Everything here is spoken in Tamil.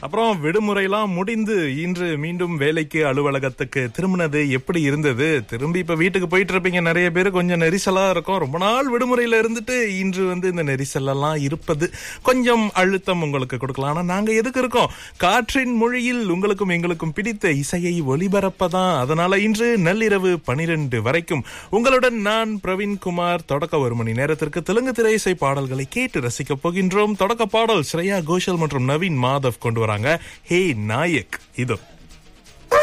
அப்புறம் விடுமுறைலாம் முடிந்து இன்று மீண்டும் வேலைக்கு அலுவலகத்துக்கு திரும்பினது எப்படி இருந்தது திரும்பி இப்ப வீட்டுக்கு போயிட்டு இருப்பீங்க நிறைய பேர் கொஞ்சம் நெரிசலா இருக்கும் ரொம்ப நாள் விடுமுறையில இருந்துட்டு இன்று வந்து இந்த நெரிசல் எல்லாம் இருப்பது கொஞ்சம் அழுத்தம் உங்களுக்கு கொடுக்கலாம் ஆனா நாங்க எதுக்கு இருக்கோம் காற்றின் மொழியில் உங்களுக்கும் எங்களுக்கும் பிடித்த இசையை ஒளிபரப்பதான் அதனால இன்று நள்ளிரவு பனிரெண்டு வரைக்கும் உங்களுடன் நான் பிரவீன்குமார் தொடக்க ஒரு மணி நேரத்திற்கு தெலுங்கு திரை இசை பாடல்களை கேட்டு ரசிக்க போகின்றோம் தொடக்க பாடல் ஸ்ரேயா கோஷல் மற்றும் நவீன் மாதவ் கொண்டு வராங்க ஹே நாயக் இதோ